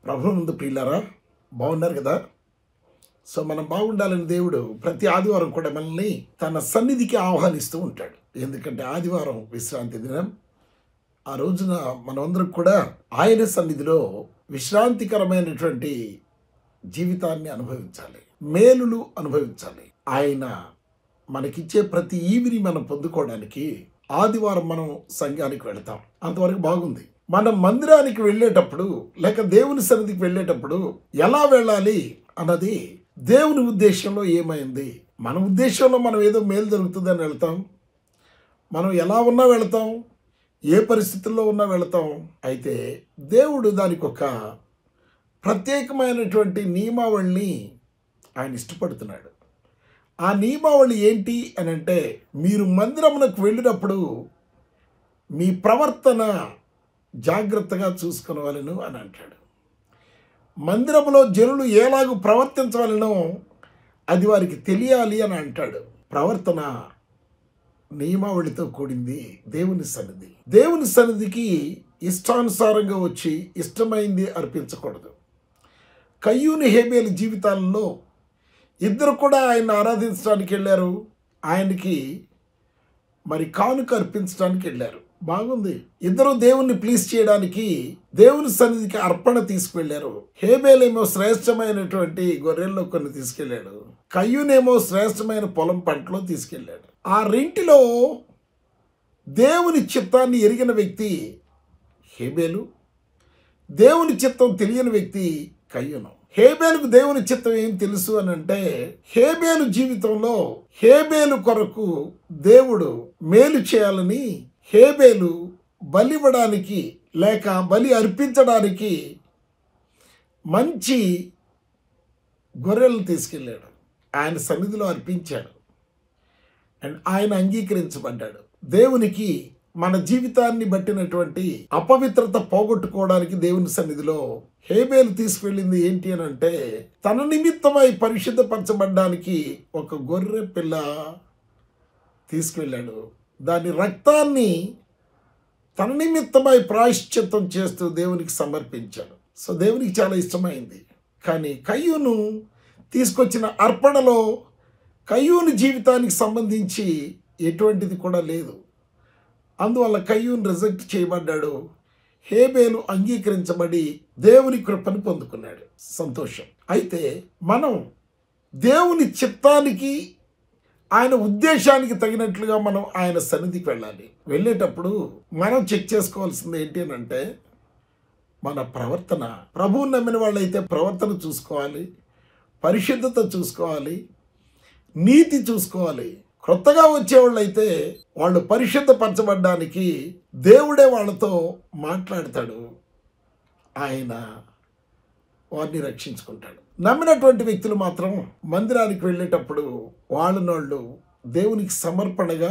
ప్రభునందు ప్రియులారా బాగున్నారు కదా సో మనం బాగుండాలని దేవుడు ప్రతి ఆదివారం కూడా మనల్ని తన సన్నిధికి ఆహ్వానిస్తూ ఉంటాడు ఎందుకంటే ఆదివారం విశ్రాంతి దినం ఆ రోజున మనమందరం కూడా ఆయన సన్నిధిలో విశ్రాంతికరమైనటువంటి జీవితాన్ని అనుభవించాలి మేలులు అనుభవించాలి ఆయన మనకిచ్చే ప్రతి ఈవిని మనం పొందుకోవడానికి ఆదివారం మనం సంఘానికి వెళతాం అంతవరకు బాగుంది మనం మందిరానికి వెళ్ళేటప్పుడు లేక దేవుని సన్నిధికి వెళ్ళేటప్పుడు ఎలా వెళ్ళాలి అన్నది దేవుని ఉద్దేశంలో ఏమైంది మన ఉద్దేశంలో మనం ఏదో మేలు జరుగుతుందని వెళ్తాం మనం ఎలా ఉన్నా వెళతాం ఏ పరిస్థితుల్లో ఉన్నా వెళతాం అయితే దేవుడు దానికి ఒక ప్రత్యేకమైనటువంటి నియమావళిని ఆయన ఇష్టపడుతున్నాడు ఆ నియమావళి ఏంటి అని అంటే మీరు మందిరమునకు వెళ్ళినప్పుడు మీ ప్రవర్తన జాగ్రత్తగా చూసుకునవలను అని అంటాడు మందిరంలో జనులు ఎలాగూ ప్రవర్తించవలనో అది వారికి తెలియాలి అని అంటాడు ప్రవర్తన నియమావళితో కూడింది దేవుని సన్నిధి దేవుని సన్నిధికి ఇష్టానుసారంగా వచ్చి ఇష్టమైంది అర్పించకూడదు కయ్యూని హేబేలు జీవితాలలో ఇద్దరు కూడా ఆయన ఆరాధించడానికి వెళ్ళారు ఆయనకి మరి కానుక అర్పించడానికి వెళ్ళారు బాగుంది ఇద్దరు దేవుణ్ణి ప్లీజ్ చేయడానికి దేవుని సన్నిధికి అర్పణ తీసుకువెళ్ళారు హేబేలేమో శ్రేష్టమైనటువంటి గొర్రెల్లో కొన్ని తీసుకెళ్ళాడు కయ్యూనేమో శ్రేష్టమైన పొలం పంటలో తీసుకెళ్ళాడు ఆ రెంటిలో దేవుని చిత్తాన్ని ఎరిగిన వ్యక్తి హేబేలు దేవుని చిత్తం తెలియని వ్యక్తి కయ్యూను హేబేలుకు దేవుని చిత్తం ఏం తెలుసు అని అంటే హేబేలు జీవితంలో హేబేలు కొరకు దేవుడు మేలు చేయాలని హేబేలు బలివ్వడానికి లేక బలి అర్పించడానికి మంచి గొర్రెలను తీసుకెళ్ళాడు ఆయన సన్నిధిలో అర్పించాడు అండ్ ఆయన అంగీకరించబడ్డాడు దేవునికి మన జీవితాన్ని బట్టినటువంటి అపవిత్రత పోగొట్టుకోవడానికి దేవుని సన్నిధిలో హేబేలు తీసుకెళ్ళింది ఏంటి అని అంటే తన నిమిత్తమై పరిశుద్ధపరచబడ్డానికి ఒక గొర్రె పిల్ల తీసుకువెళ్ళాడు దాని రక్తాన్ని తన నిమిత్తమై ప్రాయశ్చిత్తం చేస్తూ దేవునికి సమర్పించాడు సో దేవునికి చాలా ఇష్టమైంది కానీ కయ్యూను తీసుకొచ్చిన అర్పణలో కయ్యూని జీవితానికి సంబంధించి ఎటువంటిది కూడా లేదు అందువల్ల కయ్యూన్ రిజెక్ట్ చేయబడ్డాడు హేబేలు అంగీకరించబడి దేవుని కృపను పొందుకున్నాడు సంతోషం అయితే మనం దేవుని చిత్తానికి ఆయన ఉద్దేశానికి తగినట్లుగా మనం ఆయన సన్నిధికి వెళ్ళాలి వెళ్ళేటప్పుడు మనం చెక్ చేసుకోవాల్సింది ఏంటి అని అంటే మన ప్రవర్తన ప్రభువు నమ్మిన వాళ్ళైతే ప్రవర్తన చూసుకోవాలి పరిశుద్ధత చూసుకోవాలి నీతి చూసుకోవాలి క్రొత్తగా వచ్చేవాళ్ళు అయితే వాళ్ళు పరిశుద్ధపరచబడ్డానికి దేవుడే వాళ్ళతో మాట్లాడతాడు ఆయన వారిని రక్షించుకుంటాడు నమ్మినటువంటి వ్యక్తులు మాత్రం మందిరానికి వెళ్ళేటప్పుడు వాళ్ళనోళ్ళు దేవునికి సమర్పణగా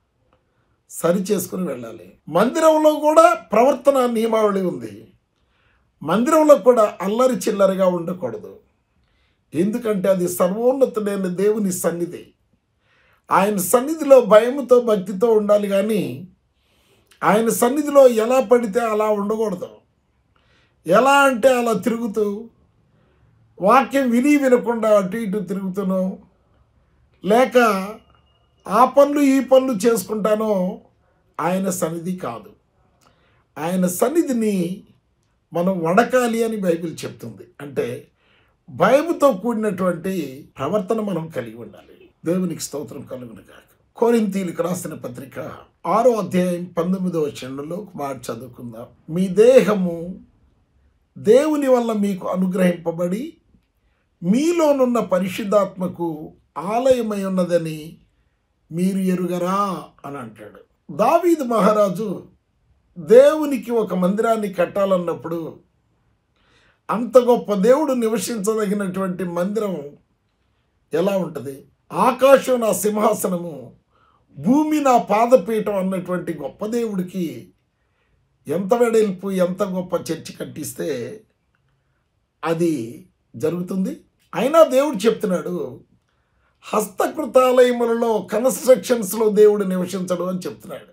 సరి చేసుకుని వెళ్ళాలి మందిరంలో కూడా ప్రవర్తన నియమావళి ఉంది మందిరంలో కూడా అల్లరి చిల్లరగా ఉండకూడదు ఎందుకంటే అది సర్వోన్నతుడైన దేవుని సన్నిధి ఆయన సన్నిధిలో భయముతో భక్తితో ఉండాలి కానీ ఆయన సన్నిధిలో ఎలా పడితే అలా ఉండకూడదు ఎలా అంటే అలా తిరుగుతూ వాక్యం విని వినకుండా అటు ఇటు తిరుగుతానో లేక ఆ పనులు ఈ పనులు చేసుకుంటానో ఆయన సన్నిధి కాదు ఆయన సన్నిధిని మనం వడకాలి అని బైబిల్ చెప్తుంది అంటే భయముతో కూడినటువంటి ప్రవర్తన మనం కలిగి ఉండాలి దేవునికి స్తోత్రం కలుగును కాక కోరింతీలకు రాసిన పత్రిక ఆరో అధ్యాయం పంతొమ్మిదవ చండంలో మాట చదువుకుందాం మీ దేహము దేవుని వల్ల మీకు అనుగ్రహింపబడి మీలోనున్న పరిశుద్ధాత్మకు ఆలయమై ఉన్నదని మీరు ఎరుగరా అని అంటాడు దావీదు మహారాజు దేవునికి ఒక మందిరాన్ని కట్టాలన్నప్పుడు అంత గొప్ప దేవుడు నివసించదగినటువంటి మందిరం ఎలా ఉంటుంది ఆకాశం నా సింహాసనము భూమి నా పాదపీఠం అన్నటువంటి గొప్ప దేవుడికి ఎంత వెడల్పు ఎంత గొప్ప చర్చి కట్టిస్తే అది జరుగుతుంది అయినా దేవుడు చెప్తున్నాడు హస్తకృతాలయములలో కన్స్ట్రక్షన్స్లో దేవుడు నివసించడు అని చెప్తున్నాడు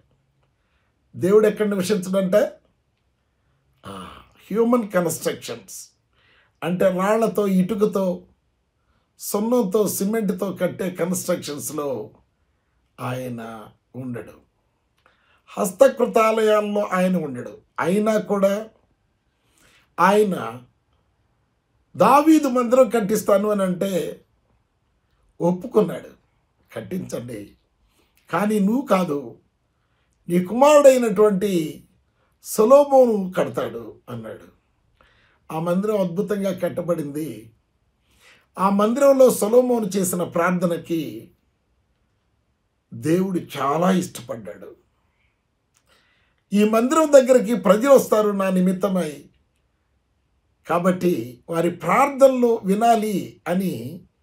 దేవుడు ఎక్కడ నివసించడంటే హ్యూమన్ కన్స్ట్రక్షన్స్ అంటే రాళ్లతో ఇటుకతో సున్నంతో సిమెంట్తో కట్టే కన్స్ట్రక్షన్స్లో ఆయన ఉండడు హస్తకృతాలయాల్లో ఆయన ఉండడు అయినా కూడా ఆయన దావీదు మందిరం కట్టిస్తాను అని అంటే ఒప్పుకున్నాడు కట్టించండి కానీ నువ్వు కాదు నీ కుమారుడైనటువంటి సొలోమోను కడతాడు అన్నాడు ఆ మందిరం అద్భుతంగా కట్టబడింది ఆ మందిరంలో సొలోమోను చేసిన ప్రార్థనకి దేవుడు చాలా ఇష్టపడ్డాడు ఈ మందిరం దగ్గరికి ప్రజలు వస్తారు నా నిమిత్తమై కాబట్టి వారి ప్రార్థనలు వినాలి అని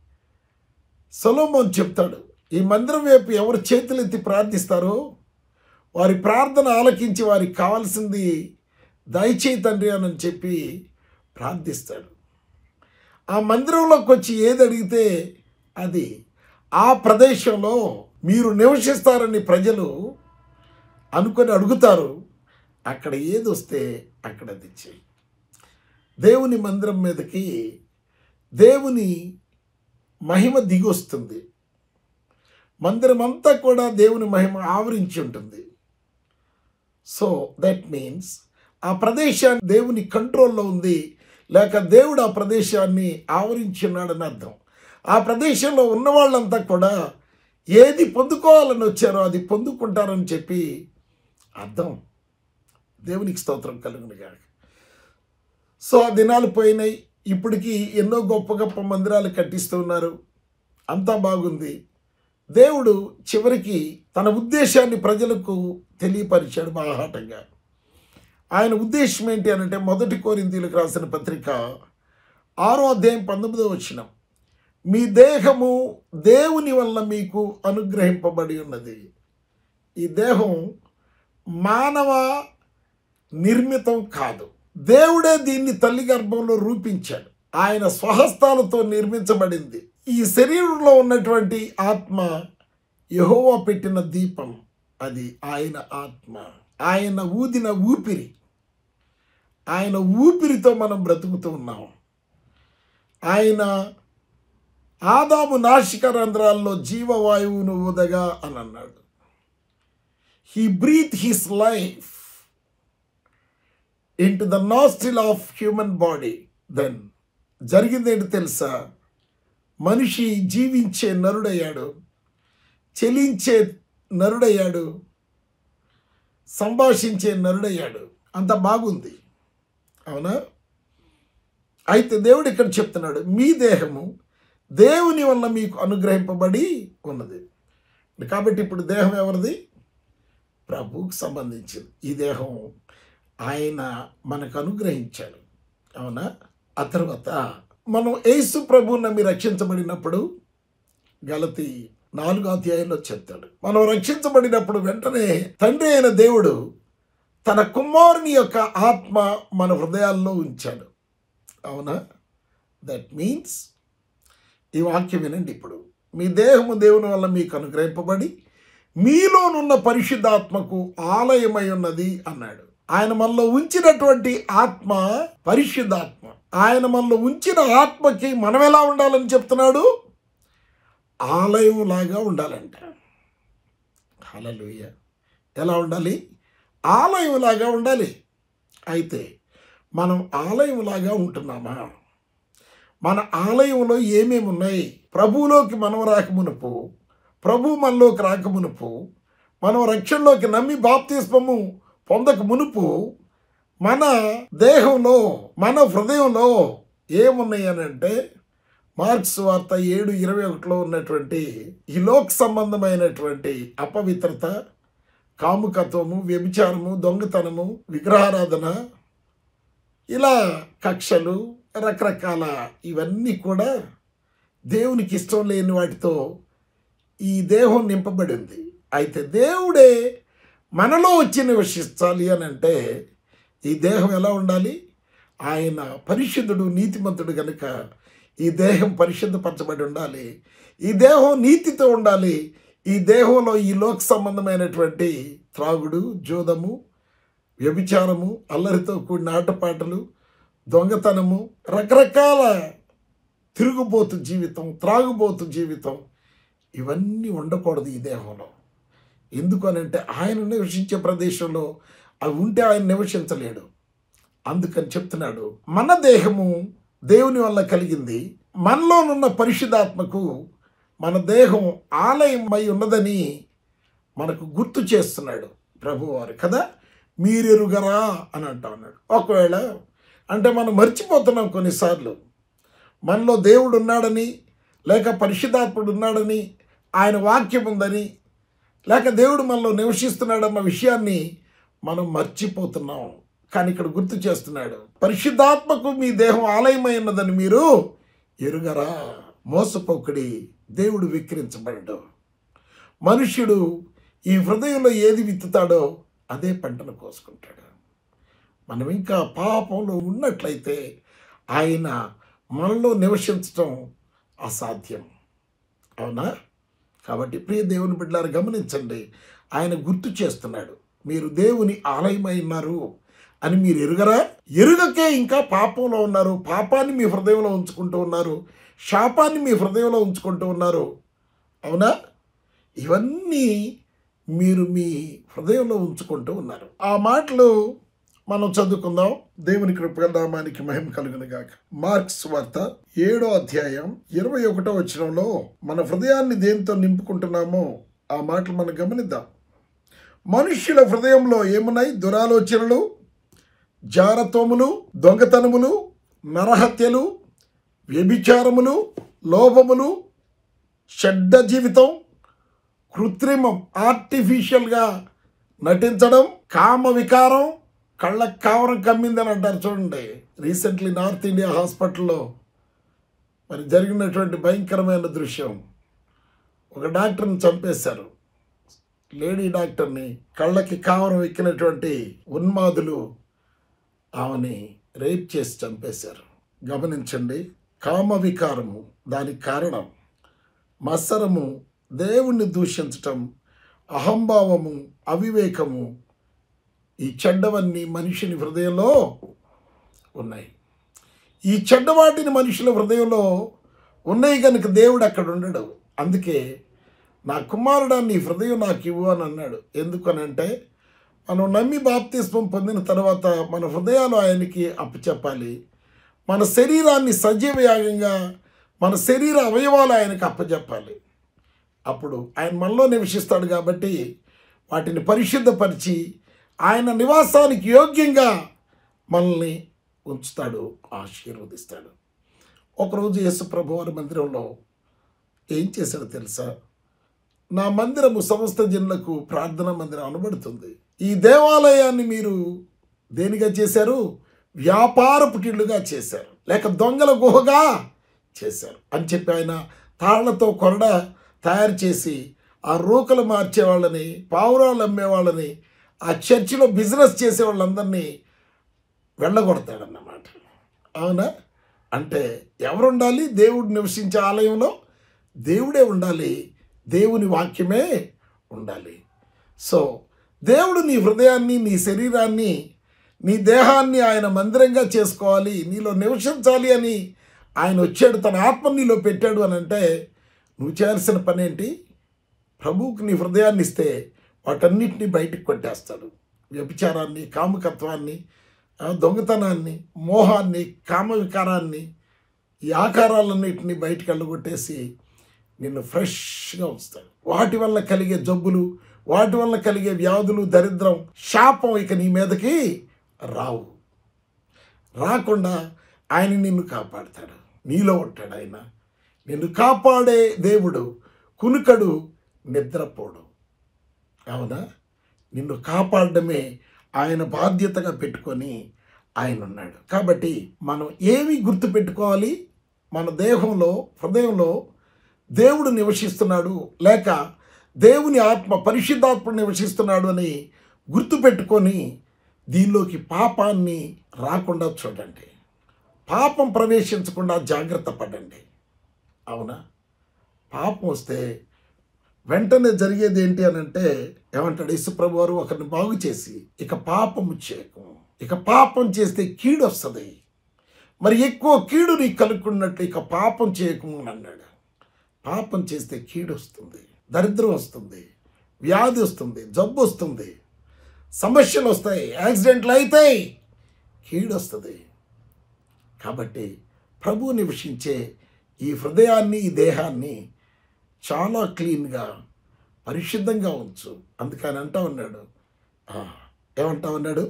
సొలోమోన్ చెప్తాడు ఈ మందిరం వైపు ఎవరు చేతులెత్తి ప్రార్థిస్తారో వారి ప్రార్థన ఆలకించి వారికి కావాల్సింది దయచేయి తండ్రి అని చెప్పి ప్రార్థిస్తాడు ఆ మందిరంలోకి వచ్చి ఏది అడిగితే అది ఆ ప్రదేశంలో మీరు నివసిస్తారని ప్రజలు అనుకొని అడుగుతారు అక్కడ ఏది వస్తే అక్కడ తెచ్చేయి దేవుని మందిరం మీదకి దేవుని మహిమ దిగొస్తుంది మందిరం అంతా కూడా దేవుని మహిమ ఆవరించి ఉంటుంది సో దట్ మీన్స్ ఆ ప్రదేశాన్ని దేవుని కంట్రోల్లో ఉంది లేక దేవుడు ఆ ప్రదేశాన్ని ఆవరించి ఉన్నాడని అర్థం ఆ ప్రదేశంలో ఉన్న వాళ్ళంతా కూడా ఏది పొందుకోవాలని వచ్చారో అది పొందుకుంటారని చెప్పి అర్థం దేవునికి స్తోత్రం కలుగునుగా సో ఆ దినాలు పోయినాయి ఇప్పటికీ ఎన్నో గొప్ప గొప్ప మందిరాలు కట్టిస్తూ ఉన్నారు అంతా బాగుంది దేవుడు చివరికి తన ఉద్దేశాన్ని ప్రజలకు తెలియపరిచాడు బాహాటంగా ఆయన ఉద్దేశం ఏంటి అనంటే మొదటి కోరింతీలకు రాసిన పత్రిక ఆరో అధ్యాయం పంతొమ్మిదో వచ్చిన మీ దేహము దేవుని వల్ల మీకు అనుగ్రహింపబడి ఉన్నది ఈ దేహం మానవ నిర్మితం కాదు దేవుడే దీన్ని తల్లి గర్భంలో రూపించాడు ఆయన స్వహస్తాలతో నిర్మించబడింది ఈ శరీరంలో ఉన్నటువంటి ఆత్మ యహోవా పెట్టిన దీపం అది ఆయన ఆత్మ ఆయన ఊదిన ఊపిరి ఆయన ఊపిరితో మనం బ్రతుకుతూ ఉన్నాం ఆయన ఆదాము నాసిక రంధ్రాల్లో జీవవాయువును ఊదగా అని అన్నాడు he breath his life into the nostril of human body then జరిగిందేంటి తెలుసా మనిషి జీవించే నరుడయ్యాడు చెలించే నరుడయ్యాడు సంభాషించే నరుడయ్యాడు అంత బాగుంది అవునా అయితే దేవుడు ఇక్కడ చెప్తున్నాడు మీ దేహము దేవుని వల్ల మీకు అనుగ్రహింపబడి ఉన్నది కాబట్టి ఇప్పుడు దేహం ఎవరిది ప్రభువుకు సంబంధించింది ఈ దేహం ఆయన మనకు అనుగ్రహించాడు అవునా ఆ తర్వాత మనం యేసు ప్రభువు నమ్మి రక్షించబడినప్పుడు గలతి నాలుగో అధ్యాయంలో చెప్తాడు మనం రక్షించబడినప్పుడు వెంటనే తండ్రి అయిన దేవుడు తన కుమారుని యొక్క ఆత్మ మన హృదయాల్లో ఉంచాడు అవునా దట్ మీన్స్ ఈ వాక్యం వినండి ఇప్పుడు మీ దేహము దేవుని వల్ల మీకు అనుగ్రహింపబడి మీలోనున్న పరిశుద్ధాత్మకు ఆలయమై ఉన్నది అన్నాడు ఆయన మనలో ఉంచినటువంటి ఆత్మ పరిశుద్ధాత్మ ఆయన మనలో ఉంచిన ఆత్మకి మనం ఎలా ఉండాలని చెప్తున్నాడు ఆలయం లాగా ఉండాలంట హలలుయ ఎలా ఉండాలి ఆలయం లాగా ఉండాలి అయితే మనం ఆలయం లాగా ఉంటున్నామా మన ఆలయంలో ఏమేమి ఉన్నాయి ప్రభువులోకి మనం రాకమునుపు ప్రభు మనలోకి రాకమునుపు మనం రక్షణలోకి నమ్మి బాప్తిస్మము పొందక మునుపు మన దేహంలో మన హృదయంలో ఏమున్నాయి అని అంటే మార్క్స్ వార్త ఏడు ఇరవై ఒకటిలో ఉన్నటువంటి ఈ లోక్ సంబంధమైనటువంటి అపవిత్రత కాముకత్వము వ్యభిచారము దొంగతనము విగ్రహారాధన ఇలా కక్షలు రకరకాల ఇవన్నీ కూడా దేవునికి ఇష్టం లేని వాటితో ఈ దేహం నింపబడింది అయితే దేవుడే మనలో వచ్చి నివసిస్తాలి అని అంటే ఈ దేహం ఎలా ఉండాలి ఆయన పరిశుద్ధుడు నీతిమంతుడు కనుక ఈ దేహం పరిశుద్ధపరచబడి ఉండాలి ఈ దేహం నీతితో ఉండాలి ఈ దేహంలో ఈ లోక సంబంధమైనటువంటి త్రాగుడు జోదము వ్యభిచారము అల్లరితో కూడిన ఆటపాటలు దొంగతనము రకరకాల తిరుగుబోతు జీవితం త్రాగుబోతు జీవితం ఇవన్నీ ఉండకూడదు ఈ దేహంలో ఎందుకు అని అంటే ఆయన నివసించే ప్రదేశంలో అవి ఉంటే ఆయన నివసించలేడు అందుకని చెప్తున్నాడు మన దేహము దేవుని వల్ల కలిగింది మనలోనున్న పరిశుద్ధాత్మకు మన దేహం ఆలయమై ఉన్నదని మనకు గుర్తు చేస్తున్నాడు ప్రభువారు కదా మీరెరుగరా అని అంటా ఉన్నాడు ఒకవేళ అంటే మనం మర్చిపోతున్నాం కొన్నిసార్లు మనలో దేవుడు ఉన్నాడని లేక పరిశుద్ధాత్ముడు ఉన్నాడని ఆయన వాక్యం ఉందని లేక దేవుడు మనలో నివసిస్తున్నాడన్న విషయాన్ని మనం మర్చిపోతున్నాం కానీ ఇక్కడ గుర్తు చేస్తున్నాడు పరిశుద్ధాత్మకు మీ దేహం ఆలయమై ఉన్నదని మీరు ఎరుగరా మోసపోకుడి దేవుడు విక్రించబడడు మనుష్యుడు ఈ హృదయంలో ఏది విత్తుతాడో అదే పంటను కోసుకుంటాడు మనం ఇంకా పాపంలో ఉన్నట్లయితే ఆయన మనలో నివసించటం అసాధ్యం అవునా కాబట్టి ప్రియ దేవుని బిడ్డలారు గమనించండి ఆయన గుర్తు చేస్తున్నాడు మీరు దేవుని ఆలయమై ఉన్నారు అని మీరు ఎరుగరా ఎరుగకే ఇంకా పాపంలో ఉన్నారు పాపాన్ని మీ హృదయంలో ఉంచుకుంటూ ఉన్నారు శాపాన్ని మీ హృదయంలో ఉంచుకుంటూ ఉన్నారు అవునా ఇవన్నీ మీరు మీ హృదయంలో ఉంచుకుంటూ ఉన్నారు ఆ మాటలు మనం చదువుకుందాం దేవుని కృపనామానికి మహిమ కలుగును గాక మార్క్స్ వార్త ఏడో అధ్యాయం ఇరవై ఒకటో వచనంలో మన హృదయాన్ని దేంతో నింపుకుంటున్నామో ఆ మాటలు మనం గమనిద్దాం మనుష్యుల హృదయంలో ఏమున్నాయి దురాలోచనలు జారత్వములు దొంగతనములు నరహత్యలు వ్యభిచారములు లోభములు చెడ్డ జీవితం కృత్రిమం ఆర్టిఫిషియల్గా నటించడం కామ వికారం కళ్ళ కావరం కమ్మిందని అంటారు చూడండి రీసెంట్లీ నార్త్ ఇండియా హాస్పిటల్లో మరి జరిగినటువంటి భయంకరమైన దృశ్యం ఒక డాక్టర్ని చంపేశారు లేడీ డాక్టర్ని కళ్ళకి కావరం ఎక్కినటువంటి ఉన్మాదులు ఆమెని రేప్ చేసి చంపేశారు గమనించండి కామ వికారము దానికి కారణం మత్సరము దేవుణ్ణి దూషించటం అహంభావము అవివేకము ఈ చెడ్డవన్నీ మనిషిని హృదయంలో ఉన్నాయి ఈ చెడ్డవాటిని మనుషుల హృదయంలో ఉన్నాయి కనుక దేవుడు అక్కడ ఉండడు అందుకే నా కుమారుడా నీ హృదయం నాకు ఇవ్వు అని అన్నాడు ఎందుకనంటే మనం నమ్మి బాప్తిస్మం పొందిన తర్వాత మన హృదయాలు ఆయనకి అప్పచెప్పాలి మన శరీరాన్ని సజీవయాగంగా మన శరీర అవయవాలు ఆయనకి అప్పచెప్పాలి అప్పుడు ఆయన మనలో నివసిస్తాడు కాబట్టి వాటిని పరిశుద్ధపరిచి ఆయన నివాసానికి యోగ్యంగా మనల్ని ఉంచుతాడు ఆశీర్వదిస్తాడు ఒకరోజు యేసు ప్రభు వారి మందిరంలో ఏం చేశాడో తెలుసా నా మందిరము సమస్త జనులకు ప్రార్థనా మందిరం అనబడుతుంది ఈ దేవాలయాన్ని మీరు దేనిగా చేశారు వ్యాపార పుటిళ్ళుగా చేశారు లేక దొంగల గుహగా చేశారు అని చెప్పి ఆయన తాళ్లతో కొరడ తయారు చేసి ఆ రూకలు మార్చే వాళ్ళని పావురాలు అమ్మే వాళ్ళని ఆ చర్చిలో బిజినెస్ చేసే వాళ్ళందరినీ వెళ్ళగొడతాడన్నమాట అవునా అంటే ఎవరు ఉండాలి దేవుడు నివసించే ఆలయంలో దేవుడే ఉండాలి దేవుని వాక్యమే ఉండాలి సో దేవుడు నీ హృదయాన్ని నీ శరీరాన్ని నీ దేహాన్ని ఆయన మందిరంగా చేసుకోవాలి నీలో నివసించాలి అని ఆయన వచ్చాడు తన ఆత్మ నీలో పెట్టాడు అని అంటే నువ్వు చేయాల్సిన పని ఏంటి ప్రభువుకి నీ హృదయాన్ని ఇస్తే వాటన్నిటినీ బయటికి కొట్టేస్తాడు వ్యభిచారాన్ని కామకత్వాన్ని ఆ, దొంగతనాన్ని మోహాన్ని కామ వికారాన్ని ఈ ఆకారాలన్నిటిని బయటికి వెళ్ళగొట్టేసి నిన్ను ఫ్రెష్గా ఉంచుతాడు వాటి వల్ల కలిగే జబ్బులు వాటి వల్ల కలిగే వ్యాధులు దరిద్రం శాపం ఇక నీ మీదకి రావు రాకుండా ఆయన నిన్ను కాపాడతాడు నీలో ఉంటాడు ఆయన నిన్ను కాపాడే దేవుడు కునుకడు నిద్రపోడు అవునా నిన్ను కాపాడడమే ఆయన బాధ్యతగా పెట్టుకొని ఆయన ఉన్నాడు కాబట్టి మనం ఏమి గుర్తుపెట్టుకోవాలి మన దేహంలో హృదయంలో దేవుడు నివసిస్తున్నాడు లేక దేవుని ఆత్మ పరిశుద్ధాత్మ నివసిస్తున్నాడు అని గుర్తుపెట్టుకొని దీనిలోకి పాపాన్ని రాకుండా చూడండి పాపం ప్రవేశించకుండా జాగ్రత్త పడండి అవునా పాపం వస్తే వెంటనే జరిగేది ఏంటి అని అంటే ఏమంటాడు యేసుప్రభు వారు ఒకరిని బాగు చేసి ఇక పాపము చేయకు ఇక పాపం చేస్తే కీడు వస్తుంది మరి ఎక్కువ కీడు నీకు కలుక్కున్నట్టు ఇక పాపం చేయకుండా అన్నాడు పాపం చేస్తే కీడు వస్తుంది దరిద్రం వస్తుంది వ్యాధి వస్తుంది జబ్బు వస్తుంది సమస్యలు వస్తాయి యాక్సిడెంట్లు అవుతాయి కీడు వస్తుంది కాబట్టి ప్రభు నివసించే ఈ హృదయాన్ని ఈ దేహాన్ని చాలా క్లీన్గా పరిశుద్ధంగా ఉంచు అందుకని అంటా ఉన్నాడు ఆ, ఏమంటా ఉన్నాడు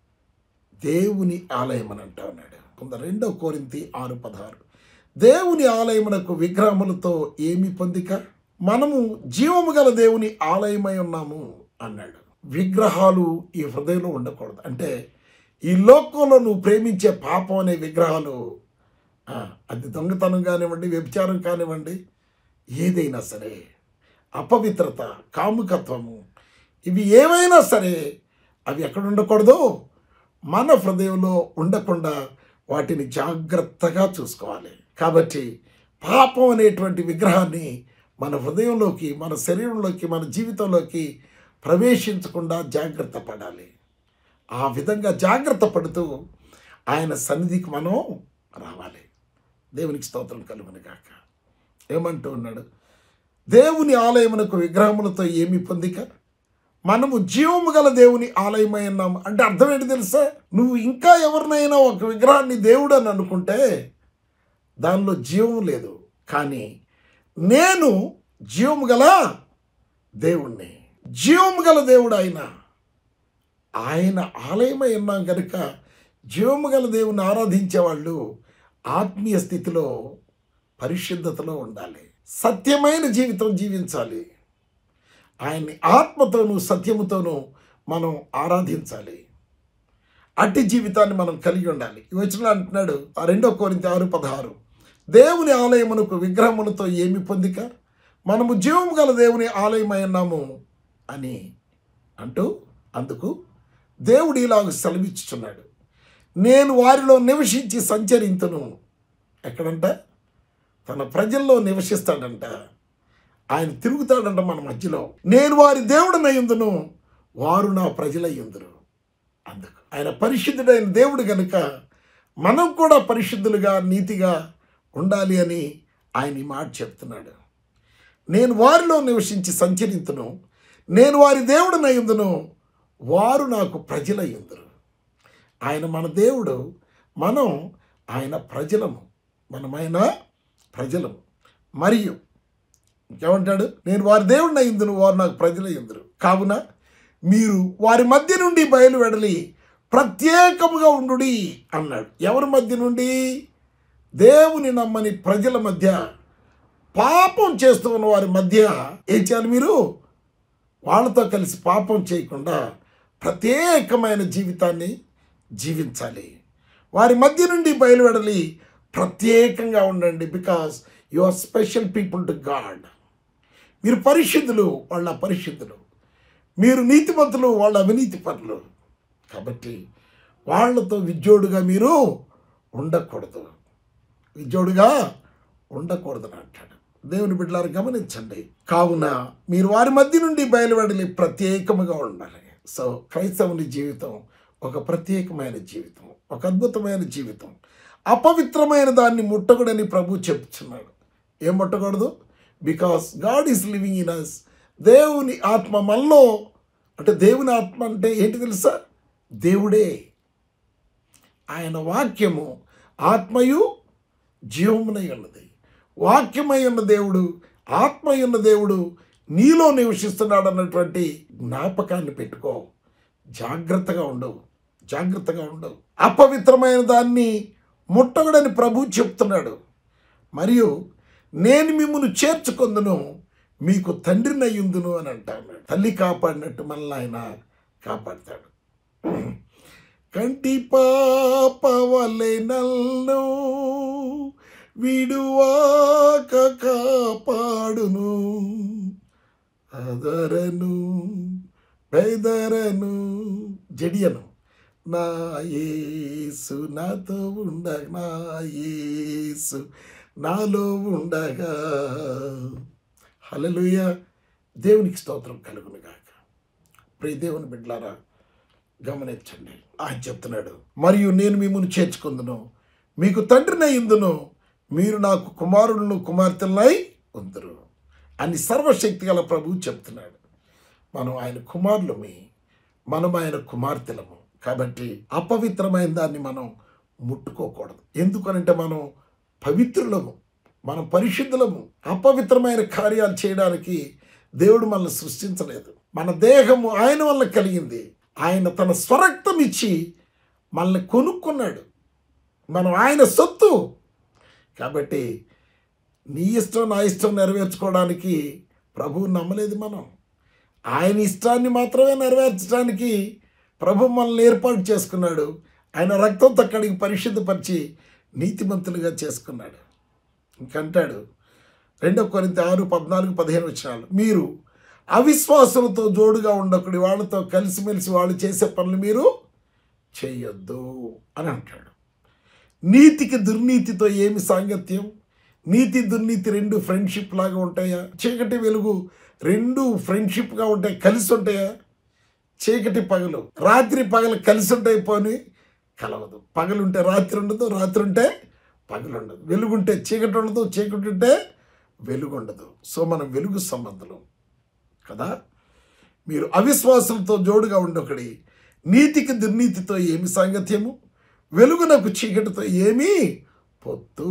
దేవుని ఆలయం అని అంటా ఉన్నాడు కొంత రెండో కోరింతి ఆరు పదహారు దేవుని ఆలయమునకు విగ్రహములతో ఏమి పొందిక మనము జీవము గల దేవుని ఆలయమై ఉన్నాము అన్నాడు విగ్రహాలు ఈ హృదయంలో ఉండకూడదు అంటే ఈ లోకంలో నువ్వు ప్రేమించే పాపం అనే విగ్రహాలు ఆ, అది దొంగతనం కానివ్వండి వ్యభిచారం కానివ్వండి ఏదైనా సరే అపవిత్రత కాముకత్వము ఇవి ఏవైనా సరే అవి ఎక్కడ ఉండకూడదు మన హృదయంలో ఉండకుండా వాటిని జాగ్రత్తగా చూసుకోవాలి కాబట్టి పాపం అనేటువంటి విగ్రహాన్ని మన హృదయంలోకి మన శరీరంలోకి మన జీవితంలోకి ప్రవేశించకుండా జాగ్రత్త పడాలి ఆ విధంగా జాగ్రత్త పడుతూ ఆయన సన్నిధికి మనం రావాలి దేవునికి స్తోత్రం కలుగును గాక ఏమంటూ ఉన్నాడు దేవుని ఆలయమునకు విగ్రహములతో ఏమి పొందిక మనము జీవము గల దేవుని ఆలయమై ఉన్నాము అంటే అర్థం ఏంటి తెలుసా నువ్వు ఇంకా ఎవరినైనా ఒక విగ్రహాన్ని దేవుడు అని అనుకుంటే దానిలో జీవం లేదు కానీ నేను జీవము గల దేవుణ్ణి జీవము గల దేవుడు ఆయన ఆయన ఆలయమై ఉన్నాం కనుక జీవము గల దేవుని ఆరాధించే వాళ్ళు ఆత్మీయ స్థితిలో పరిశుద్ధతలో ఉండాలి సత్యమైన జీవితం జీవించాలి ఆయన్ని ఆత్మతోనూ సత్యముతోనూ మనం ఆరాధించాలి అట్టి జీవితాన్ని మనం కలిగి ఉండాలి ఈ వచనం అంటున్నాడు ఆ రెండో కోరింత ఆరు పదహారు దేవుని ఆలయమునకు విగ్రహములతో ఏమి పొందిక మనము జీవము గల దేవుని ఆలయమై ఉన్నాము అని అంటూ అందుకు దేవుడు ఇలాగ సెలవిచ్చుచున్నాడు నేను వారిలో నివసించి సంచరింతును ఎక్కడంట తన ప్రజల్లో నివసిస్తాడంట ఆయన తిరుగుతాడంట మన మధ్యలో నేను వారి దేవుడనయ్యుందును వారు నా ప్రజలయ్యుందురు అందుకు ఆయన పరిశుద్ధుడైన దేవుడు గనుక మనం కూడా పరిశుద్ధులుగా నీతిగా ఉండాలి అని ఆయన ఈ మాట చెప్తున్నాడు నేను వారిలో నివసించి సంచరింతును నేను వారి దేవుడనయ్యుందును వారు నాకు ప్రజలయ్యుందురు ఆయన మన దేవుడు మనం ఆయన ప్రజలము మనమైన ప్రజలము మరియు ఏమంటాడు నేను వారి దేవుడిని అయిందును వారు నాకు ప్రజలు అయ్యిందురు కావున మీరు వారి మధ్య నుండి బయలు వెడలి ప్రత్యేకముగా ఉండు అన్నాడు ఎవరి మధ్య నుండి దేవుని నమ్మని ప్రజల మధ్య పాపం చేస్తూ ఉన్న వారి మధ్య ఏం చేయాలి మీరు వాళ్ళతో కలిసి పాపం చేయకుండా ప్రత్యేకమైన జీవితాన్ని జీవించాలి వారి మధ్య నుండి బయలువెడలి ప్రత్యేకంగా ఉండండి because you are special people to God మీరు పరిశుద్ధులు వాళ్ళ పరిశుద్ధులు మీరు నీతిమంతులు వాళ్ళ అవినీతి పనులు కాబట్టి వాళ్ళతో విజ్జోడుగా మీరు ఉండకూడదు విజ్జోడుగా ఉండకూడదని అంటాడు దేవుని బిడ్డలారు గమనించండి కావున మీరు వారి మధ్య నుండి బయలువెడలి ప్రత్యేకముగా ఉండాలి సో క్రైస్తవుని జీవితం ఒక ప్రత్యేకమైన జీవితం ఒక అద్భుతమైన జీవితం అపవిత్రమైన దాన్ని ముట్టకూడని ప్రభు చెప్తున్నాడు ఏం ముట్టకూడదు because God is living in us దేవుని ఆత్మ మనలో అంటే దేవుని ఆత్మ అంటే ఏంటి తెలుసా దేవుడే ఆయన వాక్యము ఆత్మయు జీవమునై ఉన్నది వాక్యమై ఉన్న దేవుడు ఆత్మై ఉన్న దేవుడు నీలో నివసిస్తున్నాడు అన్నటువంటి జ్ఞాపకాన్ని పెట్టుకో జాగ్రత్తగా ఉండవు జాగ్రత్తగా ఉండవు అపవిత్రమైన దాన్ని ముట్టగడని ప్రభు చెప్తున్నాడు మరియు నేను మిమ్మల్ని చేర్చుకొందును మీకు తండ్రిని అయ్యుందును అని అంటాడు తల్లి కాపాడినట్టు మనల్ని ఆయన కాపాడతాడు కంటి పాపవలె నల్ను విడువాక కాపాడును అదరను పెదరను జడియను నా యేసు నాతో ఉండగా నా యేసు నాలో ఉండగా హల్లెలూయ దేవునికి స్తోత్రం కలుగునుగాక ప్రియ దేవుని బిడ్డలారా గమనించండి ఆయన చెప్తున్నాడు మరియు నేను మిమ్మల్ని చేర్చుకుందును మీకు తండ్రినై ఇందును మీరు నాకు కుమారులను కుమార్తెలనై ఉందరు అని సర్వశక్తి గల ప్రభువు చెప్తున్నాడు మనం ఆయన కుమారులమి మనం ఆయన కుమార్తెలము కాబట్టి అపవిత్రమైన దాన్ని మనం ముట్టుకోకూడదు ఎందుకనంటే మనం పవిత్రులము మనం పరిశుద్ధులము అపవిత్రమైన కార్యాలు చేయడానికి దేవుడు మనల్ని సృష్టించలేదు మన దేహము ఆయన వల్ల కలిగింది ఆయన తన స్వరక్తం ఇచ్చి మనల్ని కొనుక్కున్నాడు మనం ఆయన సొత్తు కాబట్టి నీ ఇష్టం నా ఇష్టం నెరవేర్చుకోవడానికి ప్రభువు నమ్మలేదు మనం ఆయన ఇష్టాన్ని మాత్రమే నెరవేర్చడానికి ప్రభు మనల్ని ఏర్పాటు చేసుకున్నాడు ఆయన రక్తంతో కడిగి పరిశుద్ధపరిచి నీతిమంతులుగా చేసుకున్నాడు ఇంకంటాడు రెండో కొరింత ఆరు పద్నాలుగు పదిహేను వచ్చినాలు మీరు అవిశ్వాసులతో జోడుగా ఉండకుడి వాళ్ళతో కలిసిమెలిసి వాళ్ళు చేసే పనులు మీరు చేయొద్దు అని అంటాడు నీతికి దుర్నీతితో ఏమి సాంగత్యం నీతి దుర్నీతి రెండు ఫ్రెండ్షిప్ లాగా ఉంటాయా చీకటి వెలుగు రెండు ఫ్రెండ్షిప్గా ఉంటాయి కలిసి ఉంటాయా చీకటి పగలు రాత్రి పగలు కలిసి ఉంటాయి పోని కలవదు పగలుంటే రాత్రి ఉండదు రాత్రి ఉంటే పగలు ఉండదు వెలుగుంటే చీకటి ఉండదు చీకటి ఉంటే వెలుగు ఉండదు సో మనం వెలుగు సంబంధులు కదా మీరు అవిశ్వాసంతో జోడుగా ఉండొకడి నీతికి దుర్నీతితో ఏమి సాంగత్యము వెలుగునకు చీకటితో ఏమీ పొత్తు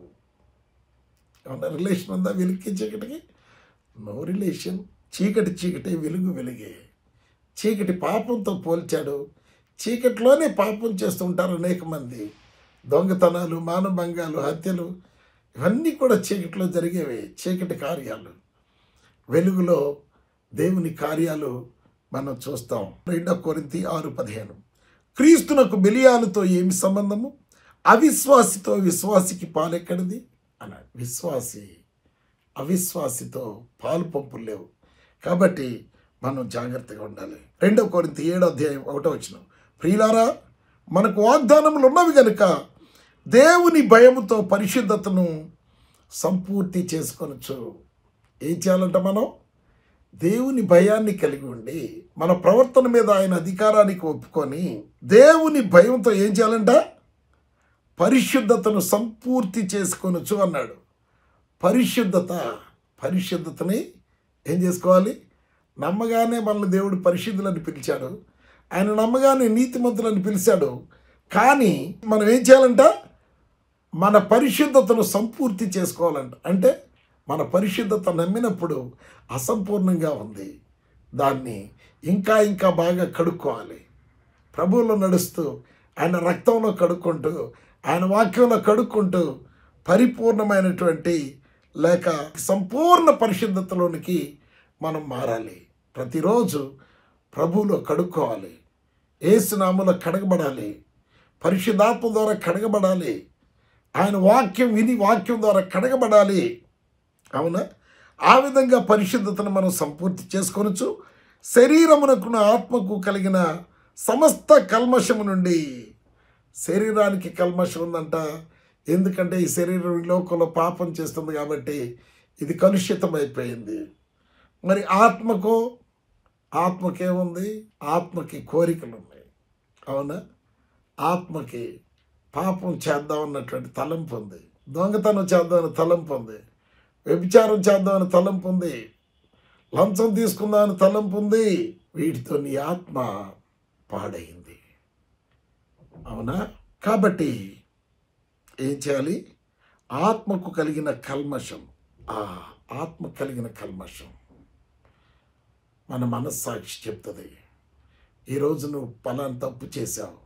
ఏమన్నా రిలేషన్ ఉందా వెలుగుకి చీకటికి నో రిలేషన్ చీకటి చీకటి వెలుగు వెలుగే చీకటి పాపంతో పోల్చాడు చీకటిలోనే పాపం చేస్తుంటారు అనేక మంది దొంగతనాలు మానభంగాలు హత్యలు ఇవన్నీ కూడా చీకటిలో జరిగేవి చీకటి కార్యాలు వెలుగులో దేవుని కార్యాలు మనం చూస్తాం రెండో కొరింతి ఆరు పదిహేను క్రీస్తునకు బెలియాలతో ఏమి సంబంధము అవిశ్వాసితో విశ్వాసికి పాలెక్కడిది అన్నాడు విశ్వాసి అవిశ్వాసితో పాలు పంపులు లేవు కాబట్టి మనం జాగ్రత్తగా ఉండాలి రెండో కొరింత ఏడో అధ్యాయం ఒకటో వచ్చిన ప్రియులారా మనకు వాగ్దానములు ఉన్నవి గనుక దేవుని భయముతో పరిశుద్ధతను సంపూర్తి చేసుకొనొచ్చు ఏం చేయాలంట మనం దేవుని భయాన్ని కలిగి ఉండి మన ప్రవర్తన మీద ఆయన అధికారానికి ఒప్పుకొని దేవుని భయంతో ఏం చేయాలంట పరిశుద్ధతను సంపూర్తి చేసుకొనొచ్చు అన్నాడు పరిశుద్ధత పరిశుద్ధతని ఏం చేసుకోవాలి నమ్మగానే మనల్ని దేవుడు పరిశుద్ధులని పిలిచాడు ఆయన నమ్మగానే నీతిమంతులని పిలిచాడు కానీ మనం ఏం చేయాలంట మన పరిశుద్ధతను సంపూర్తి చేసుకోవాలంట అంటే మన పరిశుద్ధత నమ్మినప్పుడు అసంపూర్ణంగా ఉంది దాన్ని ఇంకా ఇంకా బాగా కడుక్కోవాలి ప్రభువులో నడుస్తూ ఆయన రక్తంలో కడుక్కుంటూ ఆయన వాక్యంలో కడుక్కుంటూ పరిపూర్ణమైనటువంటి లేక సంపూర్ణ పరిశుద్ధతలోనికి మనం మారాలి ప్రతిరోజు ప్రభువులో కడుక్కోవాలి ఏసునామలో కడగబడాలి పరిశుద్ధాత్మ ద్వారా కడగబడాలి ఆయన వాక్యం విని వాక్యం ద్వారా కడగబడాలి అవునా ఆ విధంగా పరిశుద్ధతను మనం సంపూర్తి చేసుకొనొచ్చు శరీరమునకు ఆత్మకు కలిగిన సమస్త కల్మషము నుండి శరీరానికి కల్మషం ఉందంట ఎందుకంటే ఈ శరీరం ఈ లోకంలో పాపం చేస్తుంది కాబట్టి ఇది కలుషితం అయిపోయింది మరి ఆత్మకు ఆత్మకేముంది ఆత్మకి కోరికలు ఉన్నాయి అవునా ఆత్మకి పాపం చేద్దామన్నటువంటి తలంపు ఉంది దొంగతనం చేద్దామని తలంపు ఉంది వ్యభిచారం చేద్దామని తలంపు ఉంది లంచం తీసుకుందామని తలంపు ఉంది వీటితో నీ ఆత్మ పాడైంది అవునా కాబట్టి ఏం చేయాలి ఆత్మకు కలిగిన కల్మషం ఆ ఆత్మ కలిగిన కల్మషం మన మనస్సాక్షి చెప్తుంది ఈరోజు నువ్వు పలానా తప్పు చేశావు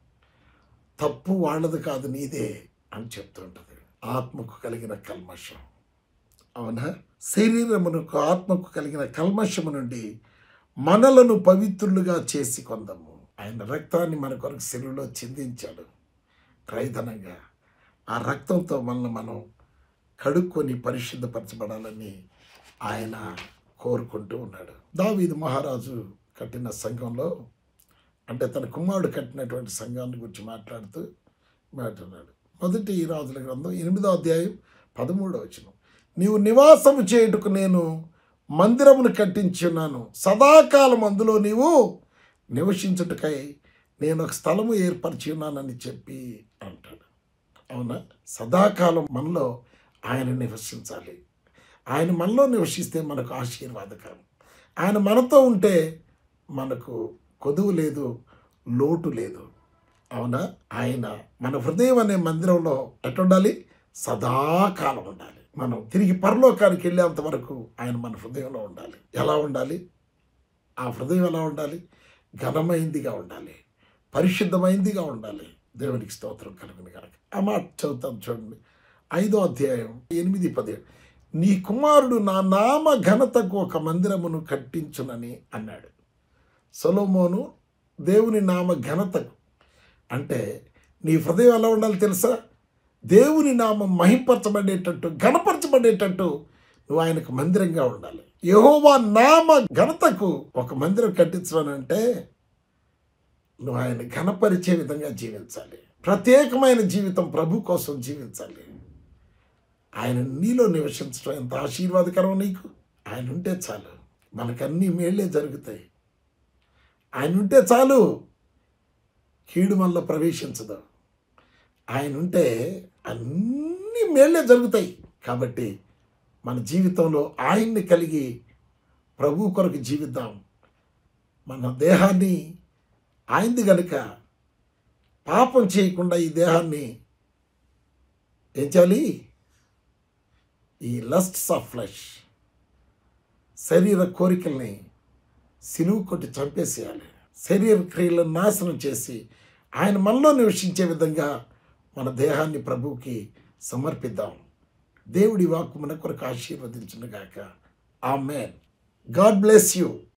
తప్పు వాళ్ళది కాదు నీదే అని చెప్తుంటది ఆత్మకు కలిగిన కల్మషం అవునా శరీరమునకు ఆత్మకు కలిగిన కల్మషము నుండి మనలను పవిత్రులుగా చేసి కొందము ఆయన రక్తాన్ని మన కొరకు శరీరంలో చిందించాడు క్రైదనంగా ఆ రక్తంతో మనల్ని మనం కడుక్కొని పరిశుద్ధపరచబడాలని ఆయన కోరుకుంటూ ఉన్నాడు దావీదు మహారాజు కట్టిన సంఘంలో అంటే తన కుమారుడు కట్టినటువంటి సంఘాన్ని గురించి మాట్లాడుతూ మాట్లాడాడు మొదటి ఈ రాజుల గ్రంథం ఎనిమిదో అధ్యాయం పదమూడో వచనం నీవు నివాసము చేయుటకు నేను మందిరమును కట్టించున్నాను సదాకాలం అందులో నీవు నివసించుటకై నేను ఒక స్థలము ఏర్పరిచి ఉన్నానని చెప్పి అంటాడు అవునా సదాకాలం మనలో ఆయన నివసించాలి ఆయన మనలో నివసిస్తే మనకు ఆశీర్వాదకరం ఆయన మనతో ఉంటే మనకు కొదువు లేదు లోటు లేదు అవునా ఆయన మన హృదయం అనే మందిరంలో ఎట్టుండాలి సదాకాలం ఉండాలి మనం తిరిగి పరలోకానికి వెళ్ళేంత వరకు ఆయన మన హృదయంలో ఉండాలి ఎలా ఉండాలి ఆ హృదయం ఎలా ఉండాలి ఘనమైందిగా ఉండాలి పరిశుద్ధమైందిగా ఉండాలి దేవునికి స్తోత్రం కలుగుని కనుక ఆ మాట చదువుతాం చూడండి ఐదో అధ్యాయం ఎనిమిది పదిహేడు నీ కుమారుడు నా నామ ఘనతకు ఒక మందిరమును కట్టించునని అన్నాడు సొలోమోను దేవుని నామ ఘనతకు అంటే నీ హృదయం ఎలా ఉండాలి తెలుసా దేవుని నామం మహింపరచబడేటట్టు ఘనపరచబడేటట్టు నువ్వు ఆయనకు మందిరంగా ఉండాలి యహోవా నామ ఘనతకు ఒక మందిరం కట్టించడానంటే నువ్వు ఆయన ఘనపరిచే విధంగా జీవించాలి ప్రత్యేకమైన జీవితం ప్రభు కోసం జీవించాలి ఆయన నీలో నివసించడం ఎంత ఆశీర్వాదకరం నీకు ఆయన ఉంటే చాలు మనకన్నీ మేళ్ళే జరుగుతాయి ఆయన ఉంటే చాలు కీడు మనలో ప్రవేశించదు ఆయన ఉంటే అన్ని మేళ్ళే జరుగుతాయి కాబట్టి మన జీవితంలో ఆయన్ని కలిగి ప్రభు కొరకు జీవిద్దాం మన దేహాన్ని ఆయనది గనుక పాపం చేయకుండా ఈ దేహాన్ని ఏం చేయాలి ఈ లస్ట్స్ ఆఫ్ ఫ్లెష్ శరీర కోరికల్ని సిలువు కొట్టి చంపేసేయాలి శరీర క్రియలను నాశనం చేసి ఆయన మనలో నివసించే విధంగా మన దేహాన్ని ప్రభువుకి సమర్పిద్దాం దేవుడి వాక్కు మన కొరకు ఆశీర్వదించునుగాక ఆ మేన్ గాడ్ బ్లెస్ యూ